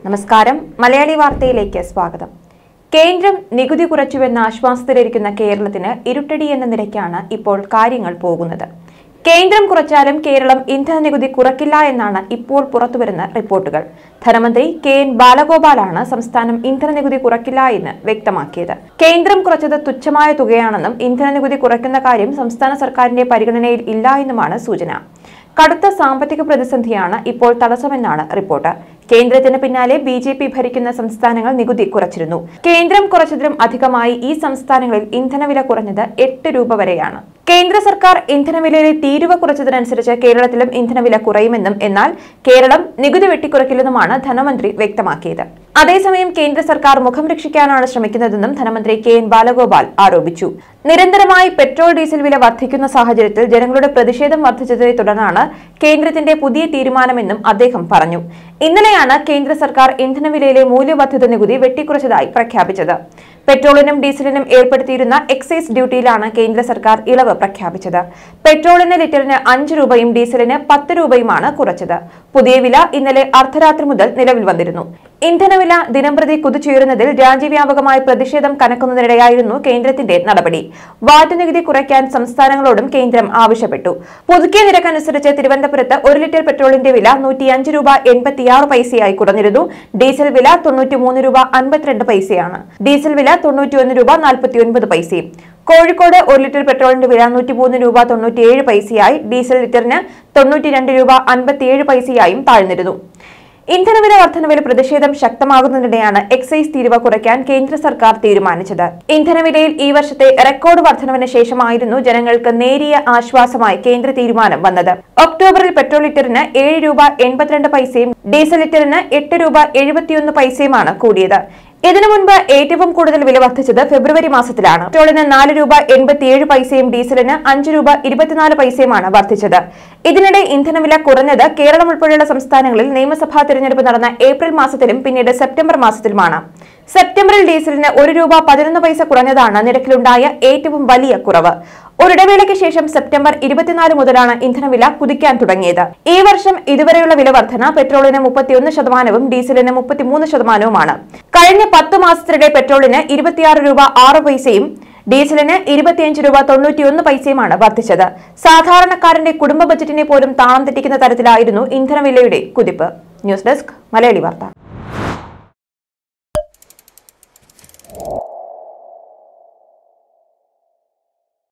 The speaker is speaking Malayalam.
നമസ്കാരം മലയാളി വാർത്തയിലേക്ക് സ്വാഗതം കേന്ദ്രം നികുതി കുറച്ചുവെന്ന ആശ്വാസത്തിലിരിക്കുന്ന കേരളത്തിന് ഇരുട്ടടി എന്ന നിലയ്ക്കാണ് ഇപ്പോൾ കാര്യങ്ങൾ പോകുന്നത് കേന്ദ്രം കുറച്ചാലും കേരളം ഇന്ധന നികുതി കുറയ്ക്കില്ല എന്നാണ് ഇപ്പോൾ പുറത്തുവരുന്ന റിപ്പോർട്ടുകൾ ധനമന്ത്രി കെ എൻ ബാലഗോപാലാണ് സംസ്ഥാനം ഇന്ധന നികുതി കുറയ്ക്കില്ല എന്ന് വ്യക്തമാക്കിയത് കേന്ദ്രം കുറച്ചത് തുച്ഛമായ തുകയാണെന്നും ഇന്ധന നികുതി കുറയ്ക്കുന്ന കാര്യം സംസ്ഥാന സർക്കാരിന്റെ പരിഗണനയിൽ ഇല്ല എന്നുമാണ് സൂചന കടുത്ത സാമ്പത്തിക പ്രതിസന്ധിയാണ് ഇപ്പോൾ തടസ്സമെന്നാണ് റിപ്പോർട്ട് കേന്ദ്രത്തിന് പിന്നാലെ ബി ജെ പി ഭരിക്കുന്ന സംസ്ഥാനങ്ങൾ നികുതി കുറച്ചിരുന്നു കേന്ദ്രം കുറച്ചതിലും അധികമായി ഈ സംസ്ഥാനങ്ങളിൽ ഇന്ധനവില കുറഞ്ഞത് എട്ട് രൂപ വരെയാണ് കേന്ദ്ര സർക്കാർ ഇന്ധനവിലയിലെ തീരുവ കുറച്ചതിനനുസരിച്ച് കേരളത്തിലും ഇന്ധനവില കുറയുമെന്നും എന്നാൽ കേരളം നികുതി വെട്ടിക്കുറയ്ക്കില്ലെന്നുമാണ് ധനമന്ത്രി വ്യക്തമാക്കിയത് അതേസമയം കേന്ദ്ര സർക്കാർ മുഖം രക്ഷിക്കാനാണ് ശ്രമിക്കുന്നതെന്നും ധനമന്ത്രി കെ എൻ ബാലഗോപാൽ ആരോപിച്ചു നിരന്തരമായി പെട്രോൾ ഡീസൽ വില വർദ്ധിക്കുന്ന സാഹചര്യത്തിൽ ജനങ്ങളുടെ പ്രതിഷേധം വർദ്ധിച്ചതിനെ തുടർന്നാണ് കേന്ദ്രത്തിന്റെ പുതിയ തീരുമാനമെന്നും അദ്ദേഹം പറഞ്ഞു ഇന്നലെയാണ് കേന്ദ്ര സർക്കാർ ഇന്ധനവിലയിലെ മൂല്യവർദ്ധിത നികുതി വെട്ടിക്കുറച്ചതായി പ്രഖ്യാപിച്ചത് പെട്രോളിനും ഡീസലിനും ഏർപ്പെടുത്തിയിരുന്ന എക്സൈസ് ഡ്യൂട്ടിയിലാണ് കേന്ദ്ര സർക്കാർ ഇളവ് പ്രഖ്യാപിച്ചത് പെട്രോളിന് ലിറ്ററിന് അഞ്ച് രൂപയും ഡീസലിന് പത്ത് രൂപയുമാണ് കുറച്ചത് പുതിയ വില ഇന്നലെ അർദ്ധരാത്രി മുതൽ നിലവിൽ വന്നിരുന്നു ഇന്ധനവില ദിനംപ്രതി കുതിച്ചുയരുന്നതിൽ രാജ്യവ്യാപകമായ പ്രതിഷേധം കനക്കുന്നതിനിടെയായിരുന്നു കേന്ദ്രത്തിന്റെ നടപടി വാറ്റ് നികുതി കുറയ്ക്കാൻ സംസ്ഥാനങ്ങളോടും കേന്ദ്രം ആവശ്യപ്പെട്ടു പുതുക്കിയ നിരക്കനുസരിച്ച് തിരുവനന്തപുരത്ത് ഒരു ലിറ്റർ പെട്രോളിന്റെ വില നൂറ്റിയഞ്ച് രൂപ എൺപത്തിയാറ് പൈസയായി കുറഞ്ഞിരുന്നു ഡീസൽ വില തൊണ്ണൂറ്റിമൂന്ന് രൂപ അൻപത്തിരണ്ട് പൈസയാണ് ഡീസൽ വില തൊണ്ണൂറ്റിയൊന്ന് രൂപ നാൽപ്പത്തിയൊൻപത് പൈസയും കോഴിക്കോട് ഒരു ലിറ്റർ പെട്രോളിന്റെ വില നൂറ്റിമൂന്ന് രൂപ തൊണ്ണൂറ്റിയേഴ് പൈസയായി ഡീസൽ ലിറ്ററിന് തൊണ്ണൂറ്റിരണ്ട് രൂപ അൻപത്തിയേഴ് പൈസയായും താഴ്ന്നിരുന്നു ഇന്ധനവില വർധനവിൽ പ്രതിഷേധം ശക്തമാകുന്നതിനിടെയാണ് എക്സൈസ് തീരുവ കുറയ്ക്കാൻ കേന്ദ്ര സർക്കാർ തീരുമാനിച്ചത് ഇന്ധനവിലയിൽ ഈ വർഷത്തെ റെക്കോർഡ് വർധനവിന് ശേഷമായിരുന്നു ജനങ്ങൾക്ക് നേരിയ ആശ്വാസമായി കേന്ദ്ര തീരുമാനം വന്നത് ഒക്ടോബറിൽ പെട്രോൾ ലിറ്ററിന് ഏഴ് രൂപ എൺപത്തിരണ്ട് പൈസയും ഡീസൽ ലിറ്ററിന് എട്ട് രൂപ എഴുപത്തിയൊന്ന് പൈസയുമാണ് കൂടിയത് ഇതിനു മുൻപ് ഏറ്റവും കൂടുതൽ വില വർദ്ധിച്ചത് ഫെബ്രുവരി മാസത്തിലാണ് പെട്രോളിന് നാല് രൂപ എൺപത്തിയേഴ് പൈസയും ഡീസലിന് അഞ്ച് രൂപ ഇരുപത്തിനാല് പൈസയുമാണ് വർദ്ധിച്ചത് ഇതിനിടെ ഇന്ധനവില കുറഞ്ഞത് കേരളം ഉൾപ്പെടെയുള്ള സംസ്ഥാനങ്ങളിൽ നിയമസഭാ തിരഞ്ഞെടുപ്പ് നടന്ന ഏപ്രിൽ മാസത്തിലും പിന്നീട് സെപ്റ്റംബർ മാസത്തിലുമാണ് സെപ്റ്റംബറിൽ ഡീസലിന് ഒരു രൂപ പതിനൊന്ന് പൈസ കുറഞ്ഞതാണ് നിരക്കിലുണ്ടായ ഏറ്റവും വലിയ കുറവ് ഒരിടവേളയ്ക്ക് ശേഷം സെപ്റ്റംബർ ഇരുപത്തിനാല് മുതലാണ് ഇന്ധനവില കുതിക്കാൻ തുടങ്ങിയത് ഈ വർഷം ഇതുവരെയുള്ള വില വർധന പെട്രോളിന് മുപ്പത്തിയൊന്ന് ശതമാനവും ഡീസലിന് മുപ്പത്തിമൂന്ന് ശതമാനവുമാണ് കഴിഞ്ഞ പത്ത് മാസത്തിനിടെ പെട്രോളിന് ഇരുപത്തിയാറ് രൂപ ആറ് പൈസയും ഡീസലിന് ഇരുപത്തിയഞ്ച് രൂപ തൊണ്ണൂറ്റിയൊന്ന് പൈസയുമാണ് വർദ്ധിച്ചത് സാധാരണക്കാരന്റെ കുടുംബ ബജറ്റിനെ പോലും താളം തെറ്റിക്കുന്ന തരത്തിലായിരുന്നു ഇന്ധനവിലയുടെ കുതിപ്പ് ന്യൂസ് ഡെസ്ക് മലയാളി വാർത്ത